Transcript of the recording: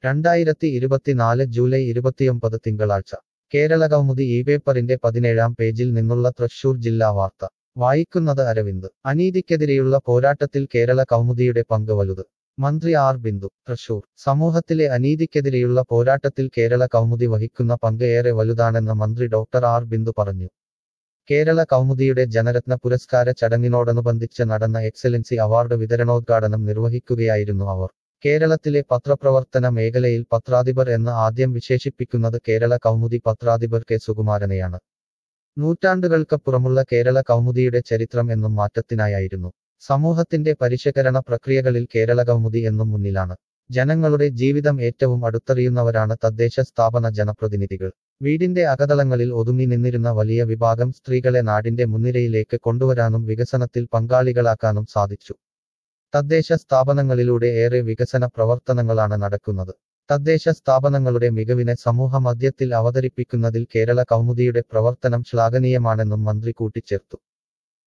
രണ്ടായിരത്തി ഇരുപത്തിനാല് ജൂലൈ ഇരുപത്തിയൊമ്പത് തിങ്കളാഴ്ച കേരള കൗമുദി ഈ പേപ്പറിന്റെ പതിനേഴാം പേജിൽ നിന്നുള്ള തൃശൂർ ജില്ലാ വാർത്ത വായിക്കുന്നത് അരവിന്ദ് അനീതിക്കെതിരെയുള്ള പോരാട്ടത്തിൽ കേരള കൗമുദിയുടെ പങ്ക് വലുത് മന്ത്രി ആർ ബിന്ദു തൃശൂർ സമൂഹത്തിലെ അനീതിക്കെതിരെയുള്ള പോരാട്ടത്തിൽ കേരള കൗമുദി വഹിക്കുന്ന പങ്ക് ഏറെ വലുതാണെന്ന് മന്ത്രി ഡോക്ടർ ആർ ബിന്ദു പറഞ്ഞു കേരള കൗമുദിയുടെ ജനരത്ന പുരസ്കാര ചടങ്ങിനോടനുബന്ധിച്ച് നടന്ന എക്സലൻസി അവാർഡ് വിതരണോദ്ഘാടനം നിർവഹിക്കുകയായിരുന്നു അവർ കേരളത്തിലെ പത്രപ്രവർത്തന മേഖലയിൽ പത്രാധിപർ എന്ന് ആദ്യം വിശേഷിപ്പിക്കുന്നത് കേരള കൗമുദി പത്രാധിപർ കെ സുകുമാരനെയാണ് നൂറ്റാണ്ടുകൾക്കപ്പുറമുള്ള കേരള കൗമുദിയുടെ ചരിത്രം എന്നും മാറ്റത്തിനായായിരുന്നു സമൂഹത്തിന്റെ പരിഷ്കരണ പ്രക്രിയകളിൽ കേരള കൗമുദി എന്നും മുന്നിലാണ് ജനങ്ങളുടെ ജീവിതം ഏറ്റവും അടുത്തറിയുന്നവരാണ് തദ്ദേശ സ്ഥാപന ജനപ്രതിനിധികൾ വീടിന്റെ അകതളങ്ങളിൽ ഒതുങ്ങി നിന്നിരുന്ന വലിയ വിഭാഗം സ്ത്രീകളെ നാടിന്റെ മുൻനിരയിലേക്ക് കൊണ്ടുവരാനും വികസനത്തിൽ പങ്കാളികളാക്കാനും സാധിച്ചു തദ്ദേശ സ്ഥാപനങ്ങളിലൂടെ ഏറെ വികസന പ്രവർത്തനങ്ങളാണ് നടക്കുന്നത് തദ്ദേശ സ്ഥാപനങ്ങളുടെ മികവിനെ സമൂഹ മധ്യത്തിൽ അവതരിപ്പിക്കുന്നതിൽ കേരള കൗമുദിയുടെ പ്രവർത്തനം ശ്ലാഘനീയമാണെന്നും മന്ത്രി കൂട്ടിച്ചേർത്തു